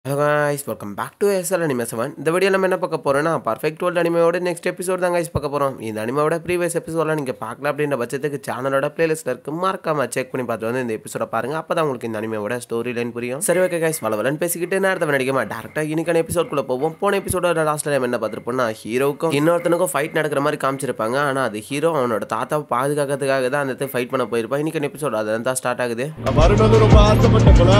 hello guys welcome back to SL anime seven இந்த வீடியோ நம்ம என்ன பார்க்க போறோம்னா பர்ஃபெக்ட் வேர்ல்ட் அனிமையோட நெக்ஸ்ட் எபிசோட் தான் guys பார்க்க போகிறோம் இந்த அனிமையோட ப்ரீவியஸ் எபிசோட்லாம் நீங்கள் பார்க்கல அப்படின்ற பட்சத்துக்கு சேனலோட பிளேலிஸ்ட்டில் இருக்கு மறக்காம செக் பண்ணி பார்த்து வந்து இந்த எபிசோட பாருங்க அப்போ தான் உங்களுக்கு இந்த அனிமையோட ஸ்டோரி லைன் புரியும் சரி ஓகே கைஸ் வளவலன்னு பேசிக்கிட்டு நேரத்தை நடிக்காம டேரக்டாக இன்னைக்கான எபிசோட்குள்ளே போவோம் போன எபிசோட லாஸ்ட் டைம் என்ன பார்த்துருப்போம்னா ஹீரோவுக்கும் இன்னொருத்தனுக்கும் ஃபைட் நடக்கிற மாதிரி காமிச்சிருப்பாங்க ஆனால் அது ஹீரோ அவனோட தாத்தாவை பாதுகாக்கிறதுக்காக தான் அந்த ஃபைட் பண்ண போயிருப்பான் இன்னைக்கான எபிசோட் அதான் தான் ஸ்டார்ட் ஆகுது மறுநாள் ரொம்ப ஆசைப்பட்ட போல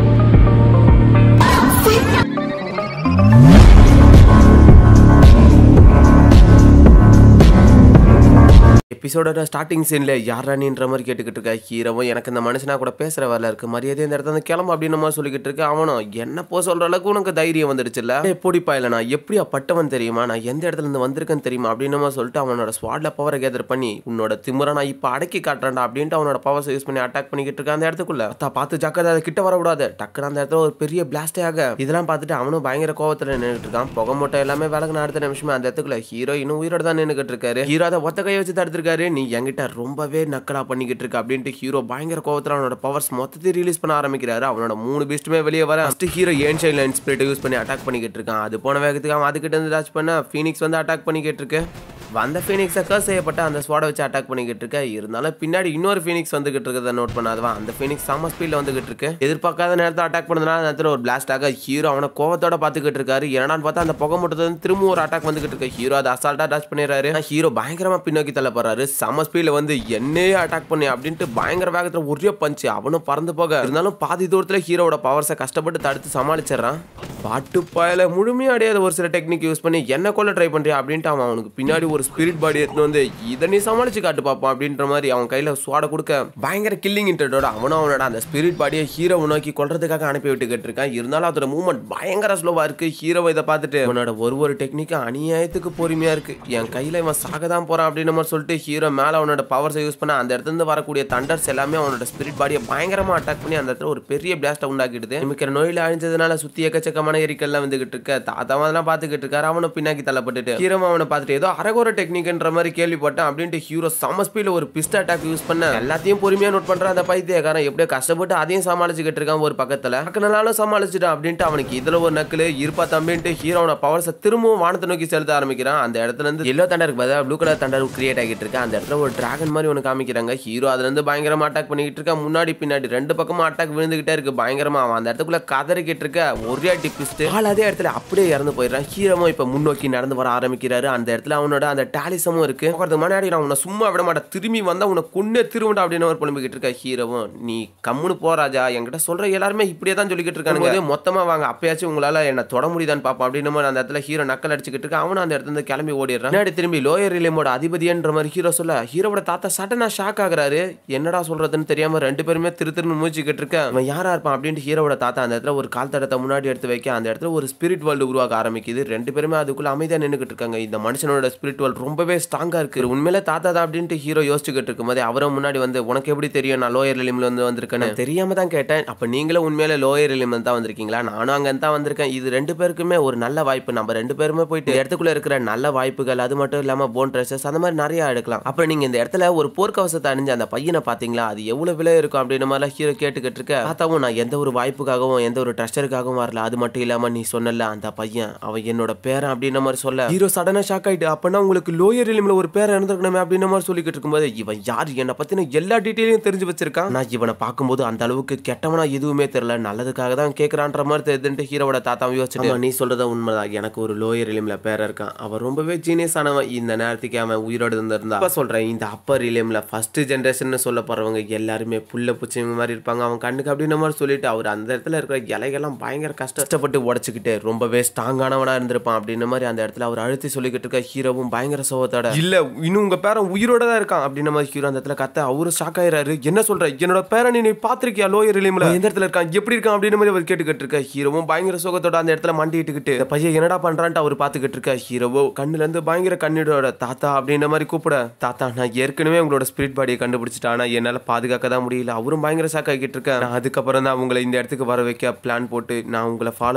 எபிசோடோட ஸ்டார்டிங் சீனில் யாரானின்ற மாதிரி கேட்டுக்கிட்டு இருக்க ஹீரோவும் எனக்கு இந்த மனுஷனா கூட பேசுகிற வேலை இருக்கு மரியாதை இந்த இடத்துல இருந்து கிளம்பு அப்படின்னு மாதிரி சொல்லிக்கிட்டு இருக்க அவனும் என்ன போ சொல்கிற அளவுக்கு உனக்கு தைரியம் வந்துடுச்சுல்ல எப்படிப்பா இல்லை நான் எப்படியா பட்டவன் தெரியுமா நான் எந்த இடத்துல இருந்து வந்திருக்கேன்னு தெரியுமா அப்படின்னு மாதிரி சொல்லிட்டு அவனோட ஸ்வாட்ல பவரை கேதர் பண்ணி உன்னோட திமுறை நான் இப்போ அடக்கி காட்டுறேன்டா அப்படின்ட்டு அவனோட பவர்ஸ் யூஸ் பண்ணி அட்டாக் பண்ணிக்கிட்டு இருக்க அந்த இடத்துக்குள்ள அத்தா பார்த்து ஜாக்கிரதை அதை கிட்ட வரக்கூடாது டக்குனு அந்த இடத்துல ஒரு பெரிய பிளாஸ்டே ஆக இதெல்லாம் பார்த்துட்டு அவனும் பயங்கர கோவத்தில் நின்றுட்டு இருக்கான் புகை மூட்டை எல்லாமே விலகுன அடுத்த நிமிஷமே அந்த இடத்துக்குள்ள ஹீரோ இன்னும் உயிரோட தான் நின்றுக்கிட்டு இருக்காரு ஹீரோ அதை ஒத்த கையை வச்சு தடுத்திருக்காரு நீ என்கிட்ட ரொம்பவே நக்கலா பண்ணிக்கிட்டு இருக்க அப்படின்ட்டு ஹீரோ பயங்கர கோவத்தில் அவனோட பவர்ஸ் மொத்தத்தை ரிலீஸ் பண்ண ஆரம்பிக்கிறாரு அவனோட மூணு பீஸ்ட்டுமே வெளியே வர ஃபர்ஸ்ட் ஹீரோ ஏன் சைல்ட் லைன் ஸ்பிரிட் யூஸ் பண்ணி அட்டாக் பண்ணிக்கிட்டு இருக்கான் அது போன வேகத்துக்கு அவன் அதுக்கிட்ட இருந்து டாச் பண்ண ஃபீனிக்ஸ் வந்து அட்டாக் பண்ணிக்கிட்டு இருக்கு வந்த ஃபீனிக்ஸை கர்ஸ் செய்யப்பட்ட அந்த ஸ்வாடை வச்சு அட்டாக் பண்ணிக்கிட்டு இருக்க இருந்தாலும் பின்னாடி இன்னொரு ஃபீனிக்ஸ் வந்துகிட்டு இருக்கிறத நோட் பண்ணாதவா அந்த ஃபீனிக்ஸ் செம்ம ஸ்பீடில் வந்துகிட்டு இருக்கு எதிர்பார்க்காத நேரத்தில் அட்டாக் பண்ணதுனால நேரத்தில் ஒரு பிளாஸ்ட் ஆக ஹீரோ அவனை கோவத்தோட பார்த்துக்கிட்டு இருக்காரு என்னடான்னு பார்த்தா அந்த புகை மட்டும் வந்து திரும்ப ஒரு அட்டாக் வந்துகிட்டு இருக்கு ஹீரோ அதை அசால்ட்டா டச் பண்ணிடுறாரு ஹீரோ பயங்கரமா பின்னோக்கி தள்ள போறாரு செம ஸ்பீட்ல வந்து என்னையே அட்டாக் பண்ணி அப்படின்ட்டு பயங்கர வேகத்துல ஒரே பஞ்சு அவனும் பறந்து போக இருந்தாலும் பாதி தூரத்துல ஹீரோவோட பவர்ஸை கஷ்டப்பட்டு தடுத்து சமாளிச்சிடறான் பாட்டு பாயல முழுமையா அடையாத ஒரு சில டெக்னிக் யூஸ் பண்ணி என்ன கொல்ல ட்ரை பண்றியா அப்படின்ட்டு அவன் அவனுக்கு பின்னாடி ஒரு ஸ்பிரிட் பாடி எடுத்து வந்து இதை நீ சமாளிச்சு காட்டு பார்ப்பான் அப்படின்ற மாதிரி அவன் கையில சுவாட கொடுக்க பயங்கர கில்லிங் இன்டரோட அவனும் அவனோட அந்த ஸ்பிரிட் பாடியை ஹீரோ நோக்கி கொல்றதுக்காக அனுப்பி விட்டுக்கிட்டு இருக்கான் இருந்தாலும் அதோட மூவ்மெண்ட் பயங்கர ஸ்லோவா இருக்கு ஹீரோ இதை பார்த்துட்டு அவனோட ஒரு ஒரு டெக்னிக்கு அநியாயத்துக்கு பொறுமையா இருக்கு என் கையில இவன் சாக தான் போறான் அப்படின்னு மாதிரி சொல்லிட்டு ஹீரோ மேல அவனோட பவர்ஸை யூஸ் பண்ண அந்த இடத்துல இருந்து வரக்கூடிய தண்டர்ஸ் எல்லாமே அவனோட ஸ்பிரிட் பாடியை பயங்கரமா அட்டாக் பண்ணி அந்த இடத்துல ஒரு பெரிய பிளாஸ்ட்டை உண்டாக்கிடுது மிக்கிற நோயில அழிஞ்சதுனால சுத்தி எக்கச்சக்கமான எரிக்கல்லாம் வந்துகிட்டு இருக்க தாத்தாவும் அதெல்லாம் பார்த்துக்கிட்டு இருக்காரு அவனும் பின்னாக்கி தள்ளப்பட்டுட்டு ஹீரோ அவனை பார்த்துட்டு ஏதோ அரகோர டெக்னிக்ன்ற மாதிரி கேள்விப்பட்டேன் அப்படின்ட்டு ஹீரோ சம ஸ்பீட்ல ஒரு பிஸ்ட் அட்டாக் யூஸ் பண்ண எல்லாத்தையும் பொறுமையா நோட் பண்றான் அந்த பைத்தியக்காரன் எப்படியோ கஷ்டப்பட்டு அதையும் சமாளிச்சுக்கிட்டு இருக்கான் ஒரு பக்கத்துல பக்கனாலும் சமாளிச்சுட்டான் அப்படின்ட்டு அவனுக்கு இதுல ஒரு நக்கலு இருப்பா தம்பின்ட்டு ஹீரோ அவன பவர்ஸை திரும்பவும் வானத்தை நோக்கி செலுத்த ஆரம்பிக்கிறான் அந்த இடத்துல இருந்து எல்லோ தண்டருக்கு பதிலாக ப்ளூ கலர் தண்டர் கிரியேட் ஆகிட்டு இருக்கு அந்த இடத்துல ஒரு டிராகன் மாதிரி ஒன்று காமிக்கிறாங்க ஹீரோ அதுல இருந்து பயங்கரமா அட்டாக் பண்ணிக்கிட்டு இருக்கா முன்னாடி பின்னாடி ரெண்டு பக்கமும் அட்டாக் விழுந்துகிட்டே இருக்கு பயங்கரமா அவன் அந்த இடத்துக்குள்ள கதறிக்கிட்டு இருக்க ஒரே அடி பிஸ்ட் ஆள் அதே இடத்துல அப்படியே இறந்து போயிடுறான் ஹீரோவும் இப்ப முன்னோக்கி நடந்து வர ஆரம்பிக்கிறாரு அந்த இடத்துல அவனோட அந்த டாலிசமும் இருக்கு போகிறதுக்கு முன்னாடி நான் உன்னை சும்மா விட மாட்டேன் திரும்பி வந்தா உன்னை கொன்னே திருவண்டா அப்படின்னு ஒரு புலம்பிக்கிட்டு இருக்க ஹீரோவும் நீ கம்முனு போ ராஜா என்கிட்ட சொல்ற எல்லாருமே இப்படியே தான் சொல்லிக்கிட்டு இருக்கானுங்க மொத்தமா வாங்க அப்பயாச்சும் உங்களால என்ன தொட முடியுதான்னு பாப்போம் அப்படின்னு மாதிரி அந்த இடத்துல ஹீரோ நக்கல் அடிச்சுக்கிட்டு இருக்க அவனும் அந்த இடத்துல இருந்து கிளம்பி ஓடிடுறான் முன்னாடி திரும்பி லோயர் ரிலேமோட அதிபதின்ற மாதிரி ஹீரோ சொல்ல ஹீரோவோட தாத்தா சட்டனா ஷாக் ஆகுறாரு என்னடா சொல்றதுன்னு தெரியாம ரெண்டு பேருமே திரு திருன்னு மூச்சிக்கிட்டு இருக்க அவன் யாரா இருப்பான் அப்படின்ட்டு ஹீரோவோட தாத்தா அந்த இடத்துல ஒரு கால் தடத்தை முன்னாடி எடுத்து வைக்க அந்த இடத்துல ஒரு ஸ்பிரிட் வேர்ல்டு உருவாக ஆரம்பிக்குது ரெண்டு பேருமே அதுக்குள்ள அமைதியா நின்றுக்கிட்டு இருக்காங்க இந்த மனுஷனோட ஸ்பிரிட் வேர்ல்டு ரொம்பவே ஸ்ட்ராங்கா இருக்கு உண்மையில தாத்தா தான் அப்படின்ட்டு ஹீரோ யோசிச்சுக்கிட்டு இருக்கும்போது அவரும் முன்னாடி வந்து உனக்கு எப்படி தெரியும் நான் லோயர் லிமில் வந்து வந்திருக்கேன்னு தெரியாம தான் கேட்டேன் அப்ப நீங்களும் உண்மையில லோயர் லிமில் தான் வந்திருக்கீங்களா நானும் அங்க தான் வந்திருக்கேன் இது ரெண்டு பேருக்குமே ஒரு நல்ல வாய்ப்பு நம்ம ரெண்டு பேருமே போயிட்டு இந்த இடத்துக்குள்ள இருக்கிற நல்ல வாய்ப்புகள் அது மட்டும் இல்லாம போன் ட்ரெஸ்ஸஸ் அந்த மாதிரி நிறைய எடுக்கலாம் அப்புறம் நீங்க இந்த இடத்துல ஒரு போர்க்கவசத்தை அணிஞ்ச அந்த பையனை பாத்தீங்களா அது எவ்வளவு விலை இருக்கும் அப்படின்னு மாதிரி ஹீரோ கேட்டுக்கிட்டு இருக்க தாத்தாவும் நான் எந்த ஒரு வாய்ப்புக்காகவும் எந்த ஒரு ட்ரெஷருக்காகவும் வரல அது மட்டும் இல்லாம நீ சொன்னல அந்த பையன் அவன் என்னோட பேரன் அப்படின்ற மாதிரி சொல்ல ஹீரோ சடனா ஷாக் ஆயிட்டு அப்பனா உங்களுக்கு லோயர் எலிமில் ஒரு பேரை இருந்திருக்கணுமே அப்படின்ற மாதிரி சொல்லிக்கிட்டு இருக்கும்போது இவன் யார் என்னை பத்தின எல்லா டீட்டெயிலையும் தெரிஞ்சு வச்சிருக்கான் நான் இவனை பார்க்கும்போது அந்த அளவுக்கு கெட்டவனா எதுவுமே தெரியல நல்லதுக்காக தான் கேட்கறான்ற மாதிரி தெரிஞ்சுட்டு ஹீரோவோட தாத்தாவை யோசிச்சுட்டு "ஆமா, நீ சொல்றத உண்மைதான் எனக்கு ஒரு லோயர் எலிமில் பேர இருக்கான் அவன் ரொம்பவே ஜீனியஸ் ஆனவன் இந்த நேரத்துக்கு அவன் உயிரோடு இருந்திருந்தா அப்ப சொல்றேன் இந்த அப்பர் இலிமில் ஃபர்ஸ்ட் ஜென்ரேஷன் சொல்ல போறவங்க எல்லாருமே புல்ல பூச்சி மாதிரி இருப்பாங்க அவன் கண்ணுக்கு அப்படின்ற மாதிரி சொல்லிட்டு அவர் அந்த இடத்துல இருக்கிற இலைகள்லாம் பயங்கர கஷ்டப்பட்டு உடச்சிக்கிட்டு ரொம்பவே ஸ்ட்ராங்கானவனா இருந்திருப்பான் அப்படின்ற மாதிரி அந்த இடத்துல அவர் அழுத்தி சொல்லிக்கிட்டு இருக்க ஹீரோவும் பயங்கர சோகத்தோட இல்ல இன்னும் உங்க பேரன் உயிரோட தான் இருக்கான் அப்படின்ற மாதிரி ஹீரோ அந்த இடத்துல கத்த அவரும் ஷாக் ஆயிராரு என்ன சொல்ற என்னோட பேரன் நீ பாத்திருக்கியா லோயர் ரிலீம்ல எந்த இடத்துல இருக்கான் எப்படி இருக்கான் அப்படின்ற மாதிரி அவர் கேட்டுக்கிட்டு இருக்க ஹீரோவும் பயங்கர சோகத்தோட அந்த இடத்துல மண்டிட்டுக்கிட்டு இந்த பையன் என்னடா பண்றான்ட்டு அவர் பாத்துக்கிட்டு இருக்க ஹீரோவோ கண்ணுல இருந்து பயங்கர கண்ணீரோட தாத்தா அப்படின்ற மாதிரி கூப்பிட தாத்தா நான் ஏற்கனவே உங்களோட ஸ்பிரிட் பாடியை கண்டுபிடிச்சிட்டேன் ஆனா என்னால பாதுகாக்க தான் முடியல அவரும் பயங்கர ஷாக் ஆகிட்டு இருக்கேன் நான் அதுக்கப்புறம் தான் உங்களை இந்த இடத்துக்கு வர வைக்க பிளான் போட்டு நான் உங்களை ஃபாலோ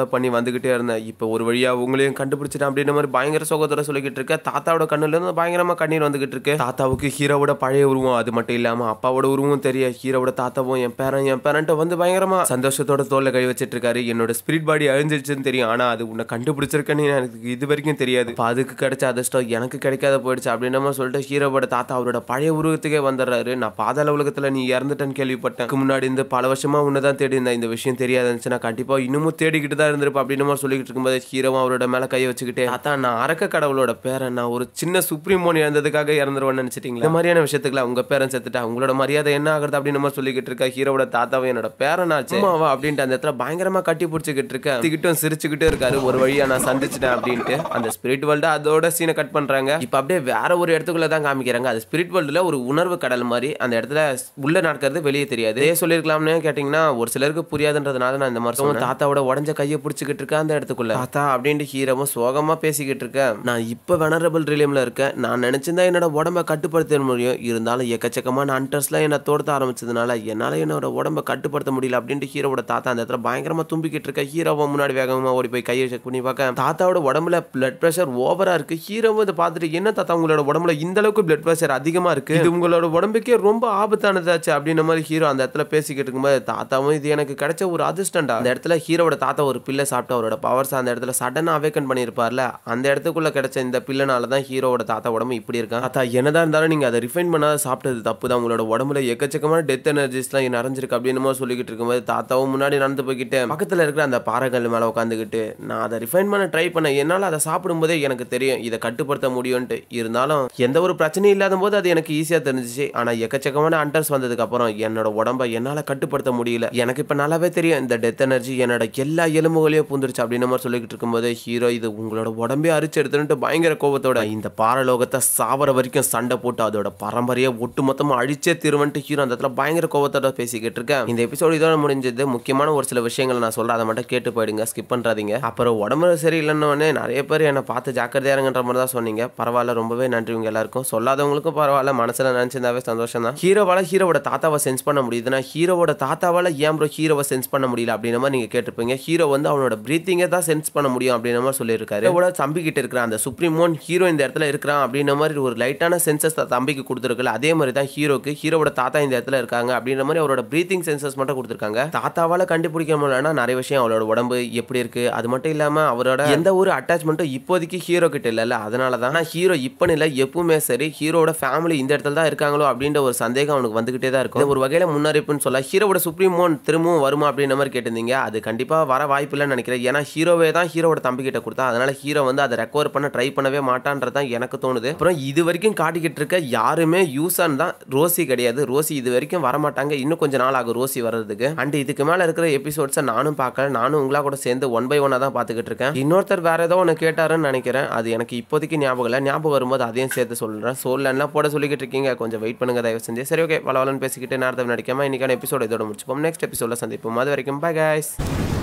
ஃபாலோ பண்ணி வந்துகிட்டே இருந்தேன் இப்போ ஒரு வழியா உங்களையும் கண்டுபிடிச்சிட்டேன் அப்படின்ற மாதிரி பயங்கர சோகத்தோட சொல்லிக்கிட்டு இருக்க தாத்தாவோட கண்ணுல இருந்து பயங்கரமா கண்ணீர் வந்துகிட்டு இருக்கு தாத்தாவுக்கு ஹீரோவோட பழைய உருவம் அது மட்டும் இல்லாம அப்பாவோட உருவம் தெரிய ஹீரோவோட தாத்தாவும் என் பேரன் என் பேரன்ட்ட வந்து பயங்கரமா சந்தோஷத்தோட தோல்ல கை வச்சிட்டு இருக்காரு என்னோட ஸ்பிரிட் பாடி அழிஞ்சிருச்சுன்னு தெரியும் ஆனா அது உன்னை கண்டுபிடிச்சிருக்கேன்னு எனக்கு இது வரைக்கும் தெரியாது இப்ப அதுக்கு கிடைச்ச அதிர்ஷ்டம் எனக்கு கிடைக்காத போயிடுச்சு அப்படின்ற மாதிரி சொல்லிட்டு ஹீரோவோட தாத்தா அவரோட பழைய உருவத்துக்கே வந்துடுறாரு நான் பாதாள உலகத்துல நீ இறந்துட்டேன்னு கேள்விப்பட்டேன் இதுக்கு முன்னாடி இந்த பல வருஷமா உன்னதான் தேடி இருந்தேன் இந்த விஷயம் தெரியாது இருந்துச்சுன்னா கண்டிப்பா இன்னமும் தேடிக்கிட்டு தான் இருந்திருப்பேன் அப்படின்னு மாதிரி சொல்லிக்கிட்டு இருக்கும்போது ஹீரோவும் அவரோட மேல கையை வச்சுக்கிட்டு தாத்தா நான் அரக்க கடவுளோட பேரன் நான் ஒரு சின்ன சுப்ரீமோன் இறந்ததுக்காக இறந்துருவேன்னு நினைச்சிட்டீங்களா இந்த மாதிரியான விஷயத்துக்குலாம் உங்க பேரன் செத்துட்டா உங்களோட மரியாதை என்ன ஆகுறது அப்படின்னு மாதிரி சொல்லிக்கிட்டு இருக்க ஹீரோவோட தாத்தாவை என்னோட பேரனாச்சு அம்மாவா அப்படின்ட்டு அந்த இடத்துல பயங்கரமா கட்டி பிடிச்சிக்கிட்டு இருக்க திக்கிட்டும் சிரிச்சுக்கிட்டே இருக்காரு ஒரு வழியா நான் சந்திச்சிட்டேன் அப்படின்ட்டு அந்த ஸ்பிரிட் வேர்ல்டு அதோட சீனை கட் பண்றாங்க இப்போ அப்படியே வேற ஒரு இடத்துக்குள்ள தான் காமிக்கிறாங்க அது ஸ்பிரிட் வேர்ல்டுல ஒரு உணர்வு கடல் மாதிரி அந்த இடத்துல உள்ள நடக்கிறது வெளியே தெரியாது இதே சொல்லிருக்கலாம்னு கேட்டிங்கன்னா ஒரு சிலருக்கு புரியாதுன்றதுனால நான் இந்த மாதிரி சொன்னேன் தாத்தாவோட உடஞ்ச கையை பிடிச்சிக்கிட்டு இருக்கேன் அந்த இடத்துக்குள்ள தாத்தா அப்படின்ட்டு ஹீரோவும் சோகமா பேசிக்கிட்டு இருக்கேன் நான் இப்போ வெனரபிள் ரிலியம்ல இருக்கேன் நான் நினைச்சிருந்தா என்னோட உடம்ப கட்டுப்படுத்த முடியும் இருந்தாலும் எக்கச்சக்கமான ஹண்டர்ஸ்லாம் என்ன தோர்த்த ஆரம்பிச்சதுனால என்னால என்னோட உடம்ப கட்டுப்படுத்த முடியல அப்படின்ட்டு ஹீரோவோட தாத்தா அந்த இடத்துல பயங்கரமா தும்பிக்கிட்டு இருக்க ஹீரோவை முன்னாடி வேகமா ஓடி போய் கையை செக் பண்ணி பார்க்க தாத்தாவோட உடம்புல பிளட் ப்ரெஷர் ஓவரா இருக்கு ஹீரோவும் இதை பார்த்துட்டு என்ன தாத்தா உங்களோட உடம்புல இந்த அளவுக்கு பிளட் ப்ரெஷர் அதிகமா இருக்கு இது உங்களோட உடம்புக்கே ரொம்ப ஆபத்தானதாச்சு அப்படின்ற மாதிரி ஹீரோ அந்த இடத்துல பேசிக்கிட்டு இருக்கும்போது தாத்தாவும் இது எனக்கு கிடைச்ச ஒரு அதிர்ஷ்டம்டா அந்த இடத்துல ஹீரோவோட தாத்தா ஒரு பில்லை சாப்பிட்டு அவரோட பவர்ஸ் அந்த இடத்துல சடனா அவேக்கன் பண்ணியிருப்பார்ல அந்த இடத்துக்குள்ள கிடைச்ச இந்த பில்லுனால தான் ஹீரோவோட தாத்தா உடம்பு இப்படி இருக்கான் தாத்தா என்னதான் இருந்தாலும் நீங்க அதை ரிஃபைன் பண்ணாத சாப்பிட்டது தப்பு தான் உங்களோட உடம்புல எக்கச்சக்கமான டெத் எனர்ஜிஸ்லாம் நிறைஞ்சிருக்கு அப்படின்னு மாதிரி சொல்லிக்கிட்டு இருக்கும்போது தாத்தாவும் முன்னாடி நடந்து போய்கிட்டு பக்கத்துல இருக்கிற அந்த பாறைகள் மேல உட்காந்துக்கிட்டு நான் அதை ரிஃபைன் பண்ண ட்ரை பண்ணேன் என்னால் அதை சாப்பிடும்போதே எனக்கு தெரியும் இதை கட்டுப்படுத்த முடியும்ட்டு இருந்தாலும் எந்த ஒரு பிரச்சனையும் இல்லாத போது அது எனக்கு ஈஸியாக தெரிஞ்சிச்சு ஆனால் எக்கச்சக்கமான அண்டர்ஸ் வந்ததுக்கு அப்புறம் என்னோட உடம்ப என்னால் கட்டுப்படுத்த முடியல எனக்கு இப்போ நல்லாவே தெரியும் இந்த டெத் எனர்ஜி என்னோட எல்லா எலும்புகளையும் பூந்துருச்சு அப்படின்னு மாதிரி சொல்லிக்கிட்டு இருக்கும்போது ஹீரோ இது உங்களோட உடம்பே அரிச்சு எடுத்துட்டு பயங்கர கோபத்தோட இந்த பாரலோகத்தை சாவர வரைக்கும் சண்டை போட்டு அதோட பரம்பரையை ஒட்டு மொத்தமாக அழிச்சே திருவன்ட்டு ஹீரோ அந்த இடத்துல பயங்கர கோபத்தோட பேசிக்கிட்டு இருக்கேன் இந்த எபிசோடு இதோட முடிஞ்சது முக்கியமான ஒரு சில விஷயங்களை நான் சொல்றேன் அதை மட்டும் கேட்டு போயிடுங்க ஸ்கிப் பண்ணுறாதீங்க அப்புறம் உடம்பு சரியில்லைன்னு நிறைய பேர் என்னை பார்த்து ஜாக்கிரதையா இருங்கன்ற மாதிரி தான் சொன்னீங்க பரவாயில்ல ரொம்பவே நன்றி உங்க எல்லாருக்கும் சொல்லாதவங்களுக்கும் பரவாயில்ல மனசுல நினைச்சிருந்தாவே சந்தோஷம் தான் ஹீரோவால ஹீரோவோட தாத்தாவை சென்ஸ் பண்ண முடியுதுன்னா ஹீரோவோட தாத்தாவால ஏன் ப்ரோ ஹீரோவை சென்ஸ் பண்ண முடியல அப்படின்ற மாதிரி நீங்க கேட்டிருப்பீங்க ஹீரோ வந்து அவனோட பிரீத்திங்கை தான் சென்ஸ் பண்ண முடியும் அப்படின்ற மாதிரி சொல்லியிருக்காரு ஹீரோவோட தம்பி கிட்ட இருக்கிற அந்த சுப்ரீமோன் ஹீரோ இந்த இடத்துல இருக்கிறான் அப்படின்ற மாதிரி ஒரு லைட்டான சென்சஸ் தம்பிக்கு கொடுத்துருக்கல அதே மாதிரி தான் ஹீரோக்கு ஹீரோவோட தாத்தா இந்த இடத்துல இருக்காங்க அப்படின்ற மாதிரி அவரோட பிரீத்திங் சென்சஸ் மட்டும் கொடுத்துருக்காங்க தாத்தாவால கண்டுபிடிக்க முடியலன்னா நிறைய விஷயம் அவளோட உடம்பு எப்படி இருக்கு அது மட்டும் இல்லாம அவரோட எந்த ஒரு அட்டாச்மெண்ட்டும் இப்போதைக்கு ஹீரோ கிட்ட இல்லைல்ல அதனால தான் ஹீரோ இப்போ இல்லை எப்பவுமே சரி ஹீரோட ஃபேமிலி இந்த இடத்துல தான் இருக்காங்களோ அப்படின்ற ஒரு சந்தேகம் அவனுக்கு வந்துகிட்டே தான் இருக்கும் இது ஒரு வகையில முன்னறிப்புன்னு சொல்ல ஹீரோவோட சுப்ரீமோன் திரும்பவும் வருமா அப்படின்ற மாதிரி கேட்டிருந்தீங்க அது கண்டிப்பா வர வாய்ப்பு இல்லைன்னு நினைக்கிறேன் ஏன்னா ஹீரோவே தான் ஹீரோவோட தம்பி கிட்ட கொடுத்தா அதனால ஹீரோ வந்து அதை ரெக்கவர் பண்ண ட்ரை பண்ணவே மாட்டான்றது தான் எனக்கு தோணுது அப்புறம் இது வரைக்கும் காட்டிக்கிட்டு இருக்க யாருமே யூஸான் தான் ரோசி கிடையாது ரோசி இது வரைக்கும் வர மாட்டாங்க இன்னும் கொஞ்ச நாள் ஆகும் ரோசி வர்றதுக்கு அண்ட் இதுக்கு மேல இருக்கிற எபிசோட்ஸை நானும் பார்க்கல நானும் உங்களா கூட சேர்ந்து ஒன் பை ஒன்னா தான் பார்த்துக்கிட்டு இருக்கேன் இன்னொருத்தர் வேற ஏதோ ஒன்று கேட்டாருன்னு நினைக்கிறேன் அது எனக்கு இப்போதைக்கு ஞாபகம் இல்லை ஞாபகம் வரும்போது அதையும் சேர்த்து சொல்றேன் சொல்லலாம் போட சொல்லிக்கிட்டு இருக்கீங்க கொஞ்சம் வெயிட் பண்ணுங்க தயவு செஞ்சு சரி ஓகே வளவலன்னு பேசிக்கிட்டு நேரத்தை நடிக்காம இன்னைக்கான எபிசோட இதோட முடிச்சுப்போம் நெக்ஸ்ட் எபிசோட சந்திப்போம் அது வரைக்கும் பை guys